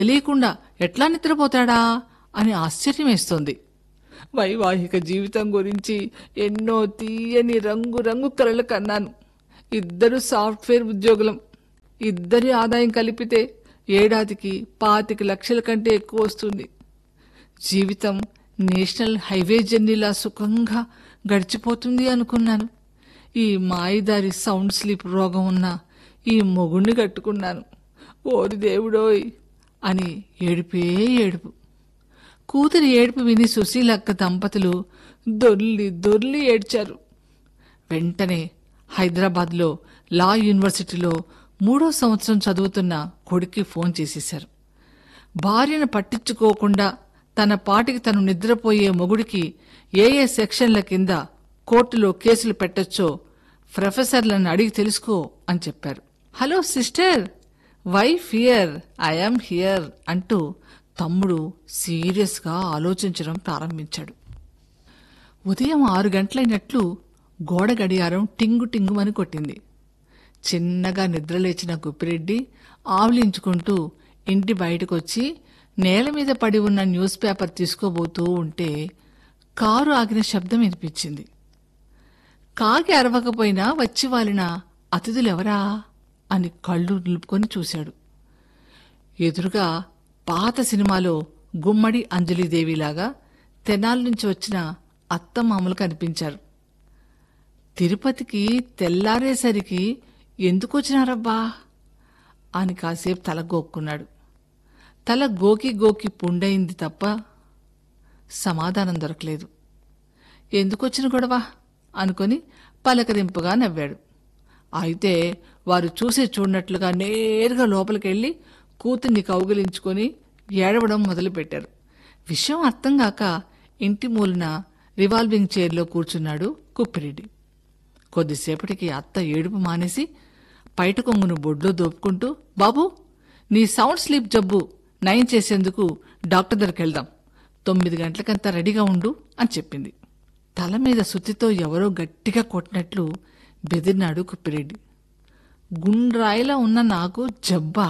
తెలియకుండా ఎట్లా నిద్రపోతాడా అని ఆశ్చర్యం వేస్తోంది వైవాహిక జీవితం గురించి ఎన్నో తీయని రంగు రంగు కలలు కన్నాను ఇద్దరు సాఫ్ట్వేర్ ఉద్యోగులం ఇద్దరి ఆదాయం కలిపితే ఏడాదికి పాతిక లక్షల కంటే ఎక్కువ వస్తుంది జీవితం నేషనల్ హైవే జర్నీలా సుఖంగా గడిచిపోతుంది అనుకున్నాను ఈ మాయిదారి సౌండ్ స్లీప్ రోగం ఉన్న ఈ మొగుణ్ణి కట్టుకున్నాను ఓరి దేవుడోయ్ అని ఏడుపే ఏడుపు కూతురి ఏడుపు విని సుశీలక్క దంపతులు దొర్లి దొర్లి ఏడ్చారు వెంటనే హైదరాబాద్లో లా యూనివర్సిటీలో మూడో సంవత్సరం చదువుతున్న కొడుక్కి ఫోన్ చేసేశారు భార్యను పట్టించుకోకుండా తన పాటికి తను నిద్రపోయే మొగుడికి ఏ ఏ సెక్షన్ల కింద కోర్టులో కేసులు పెట్టొచ్చో ప్రొఫెసర్లను అడిగి తెలుసుకో అని చెప్పారు hello sister why fear I'm here అంటూ తమ్ముడు సీరియస్గా ఆలోచించడం ప్రారంభించాడు ఉదయం ఆరు గంటలైనట్లు గోడ గడియారం టింగు టింగుమని కొట్టింది చిన్నగా నిద్రలేచిన గుప్పిరెడ్డి ఆవులించుకుంటూ ఇంటి బయటకొచ్చి నేల మీద పడి ఉన్న న్యూస్ పేపర్ తీసుకోబోతూ ఉంటే కారు ఆగిన శబ్దం వినిపించింది కాకి అరవకపోయినా వచ్చి వాలిన అతిథులెవరా అని కళ్ళు నిలుపుకొని చూశాడు ఎదురుగా పాత సినిమాలో గుమ్మడి అంజలిదేవిలాగా తెనాలి నుంచి వచ్చిన అత్తమామలు కనిపించారు తిరుపతికి తెల్లారేసరికి ఎందుకు వచ్చినారబ్బా అని కాసేపు తల గోక్కున్నాడు తల గోకి గోకి పుండయింది తప్ప సమాధానం దొరకలేదు ఎందుకొచ్చిన గొడవ అనుకొని పలకరింపుగా నవ్వాడు అయితే వారు చూసి చూడనట్లుగా నేరుగా లోపలికెళ్ళి కూతుర్ని కౌగిలించుకొని ఏడవడం మొదలుపెట్టారు విషయం అర్థం కాక ఇంటి మూలన రివాల్వింగ్ చైర్లో కూర్చున్నాడు కుప్పిరెడ్డి కొద్దిసేపటికి అత్త ఏడుపు మానేసి పైట కొంగును బొడ్లో దోపుకుంటూ బాబు నీ సౌండ్ స్లీప్ జబ్బు నయం చేసేందుకు డాక్టర్ దగ్గరికి వెళ్దాం తొమ్మిది గంటలకంతా రెడీగా ఉండు అని చెప్పింది తల మీద సుత్తితో ఎవరో గట్టిగా కొట్టినట్లు బెదిరినాడు కుప్పిరెడ్డి గుండ్రాయిలా ఉన్న నాకు జబ్బా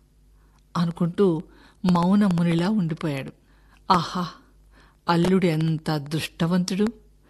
అనుకుంటూ మౌన మునిలా ఉండిపోయాడు ఆహా అల్లుడు ఎంత అదృష్టవంతుడు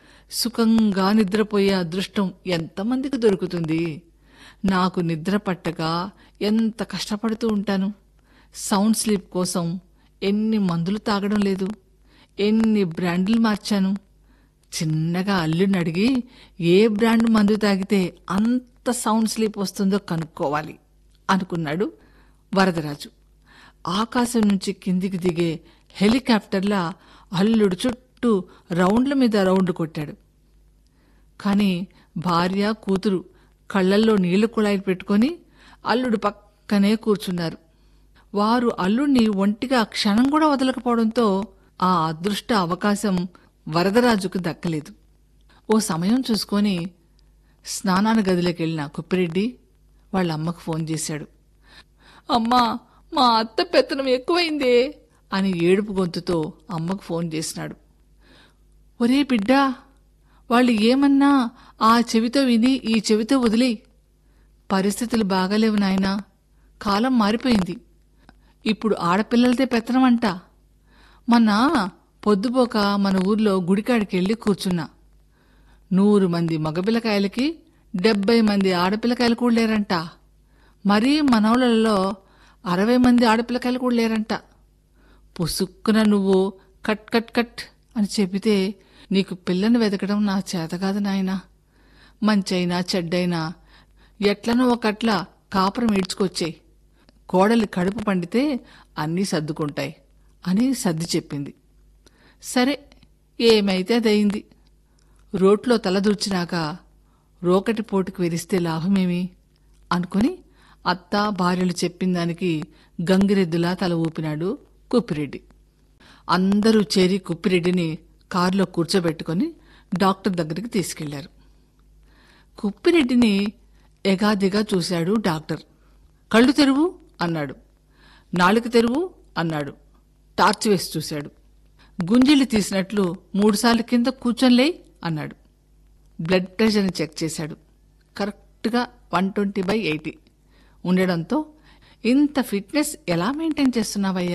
సుఖంగా నిద్రపోయే అదృష్టం ఎంతమందికి దొరుకుతుంది నాకు నిద్ర పట్టక ఎంత కష్టపడుతూ ఉంటాను సౌండ్ స్లీప్ కోసం ఎన్ని మందులు తాగడం లేదు ఎన్ని బ్రాండ్లు మార్చాను చిన్నగా అల్లుడిని అడిగి ఏ బ్రాండ్ మందు తాగితే అంత సౌండ్ స్లీప్ వస్తుందో కనుక్కోవాలి అనుకున్నాడు వరదరాజు ఆకాశం నుంచి కిందికి దిగే హెలికాప్టర్లా అల్లుడు చుట్టూ రౌండ్ల మీద రౌండ్ కొట్టాడు కానీ భార్య కూతురు కళ్ళల్లో నీళ్లు కుళాయిలు పెట్టుకొని అల్లుడు పక్కనే కూర్చున్నారు వారు అల్లుడిని ఒంటిగా క్షణం కూడా వదలకపోవడంతో ఆ అదృష్ట అవకాశం వరదరాజుకు దక్కలేదు ఓ సమయం చూసుకొని స్నానాన గదిలోకి వెళ్ళిన కుప్పిరెడ్డి వాళ్ళ అమ్మకు ఫోన్ చేశాడు అమ్మా మా అత్త పెత్తనం ఎక్కువైందే అని ఏడుపు గొంతుతో అమ్మకు ఫోన్ చేసినాడు ఒరే బిడ్డా వాళ్ళు ఏమన్నా ఆ చెవితో విని ఈ చెవితో వదిలేయి పరిస్థితులు బాగాలేవు నాయనా కాలం మారిపోయింది ఇప్పుడు ఆడపిల్లలదే పెత్తనం అంట మొన్న పొద్దుపోక మన ఊర్లో గుడికాడికి వెళ్ళి కూర్చున్నా నూరు మంది మగపిల్లకాయలకి డెబ్బై మంది ఆడపిల్లకాయలు కూడా లేరంట మరీ మనవలలో అరవై మంది ఆడపిల్లకాయలు కూడా లేరంట పుసుక్కున నువ్వు కట్ కట్ కట్ అని చెబితే నీకు పిల్లని వెతకడం నా చేత కాదు నాయనా మంచైనా చెడ్డైనా ఎట్లనో ఒకట్లా కాపురం ఈడ్చుకొచ్చేయి కోడలి కడుపు పండితే అన్నీ సర్దుకుంటాయి అని సర్ది చెప్పింది సరే ఏమైతే అదయింది రోట్లో తలదూర్చినాక రోకటి పోటుకు వెలిస్తే లాభమేమి అనుకుని అత్త భార్యలు చెప్పిన దానికి గంగిరెద్దులా తల ఊపినాడు కుప్పిరెడ్డి అందరూ చేరి కుప్పిరెడ్డిని కారులో కూర్చోబెట్టుకొని డాక్టర్ దగ్గరికి తీసుకెళ్లారు కుప్పిరెడ్డిని ఎగాదిగా చూశాడు డాక్టర్ కళ్ళు తెరువు అన్నాడు నాలుక తెరువు అన్నాడు టార్చ్ వేసి చూశాడు గుంజిళ్ళు తీసినట్లు మూడుసార్లు కింద కూర్చొనిలే అన్నాడు బ్లడ్ ప్రెషర్ని చెక్ చేశాడు కరెక్ట్గా వన్ ట్వంటీ బై ఎయిటీ ఉండడంతో ఇంత ఫిట్నెస్ ఎలా మెయింటైన్ చేస్తున్నావయ్యా